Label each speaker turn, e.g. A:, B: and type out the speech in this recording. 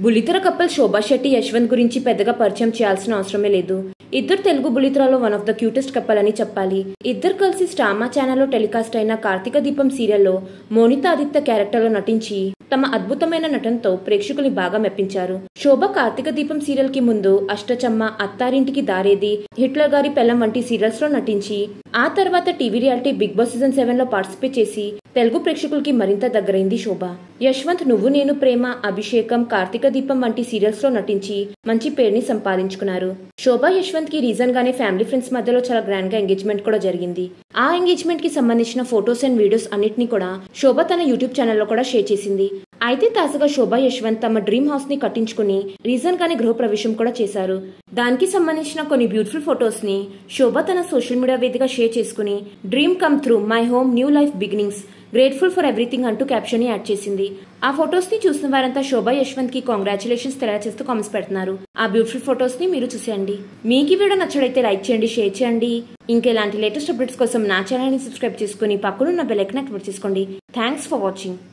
A: బుల్లితెర కప్పల్ శోభా శెట్టి యశ్వంత్ గురించి పెద్దగా పరిచయం చేయాల్సిన అవసరమే లేదు ఇద్దరు తెలుగు బుల్లితెరలో one of the cutest couple అని చెప్పాలి ఇద్దరు కలిసి స్టామా ఛానల్లో టెలికాస్ట్ అయిన కార్తీక దీపం సీరియల్లో మోనిత ఆదిత్య క్యారెక్టర్లో నటించి తమ అద్భుతమైన నటనతో ప్రేక్షకుల్ని బాగా మెప్పించారు శోభ కార్తీక దీపం సీరియల్ కి ముందు అష్టచమ్మ అత్తారింటికి దారేది హిట్లర్ గారి పెళ్ళం వంటి సీరియల్స్ లో నటించి ఆ తర్వాత TV reality Bigg Boss season seven లో పార్టిసిపేట్ చేసి తెలుగు ప్రేక్షకులకి మరింత దగ్గరైంది శోభ యశ్వంత్ నువ్వు నేను ప్రేమ అభిషేకం కార్తీక దీపం వంటి సీరియల్స్ లో నటించి మంచి పేరుని సంపాదించుకున్నారు శోభ యశ్వంత్ కి రీజన్ గానే ఫ్యామిలీ ఫ్రెండ్స్ మధ్యలో చాలా గ్రాండ్ గా ఎంగేజ్మెంట్ కూడా జరిగింది ఆ ఎంగేజ్మెంట్ కి సంబంధించిన ఫొటోస్ అండ్ వీడియోస్ అన్నిటిని కూడా శోభ తన యూట్యూబ్ ఛానల్లో కూడా షేర్ చేసింది అయితే తాజాగా శోభా యశ్వంత్ తమ డ్రీమ్ హౌస్ ని కట్టించుకుని రీజన్ గానే గృహప్రవేశం కూడా చేశారు దానికి సంబంధించిన కొన్ని బ్యూటిఫుల్ ఫొటోస్ ని శోభ తన సోషల్ మీడియా వేదికగా షేర్ చేసుకుని dream come through my home new life beginnings grateful for everything అంటూ క్యాప్షన్ ని యాడ్ చేసింది ఆ ఫొటోస్ ని చూసిన వారంతా శోభా యశ్వంత్ కి కాంగ్రాచులేషన్స్ తెలియజేస్తూ కామెంట్స్ పెడుతున్నారు ఆ బ్యూటిఫుల్ ఫొటోస్ ని మీరు చూసేయండి మీకు ఈ వీడియో నచ్చడైతే లైక్ చేయండి షేర్ చేయండి ఇంకెలాంటి లేటెస్ట్ అప్డేట్స్ కోసం నా ఛానల్ ని సబ్స్క్రైబ్ చేసుకుని పక్కనున్న బెల్ ఐకన్ యాక్టివేట్ చేసుకోండి థ్యాంక్స్ ఫర్ వాచింగ్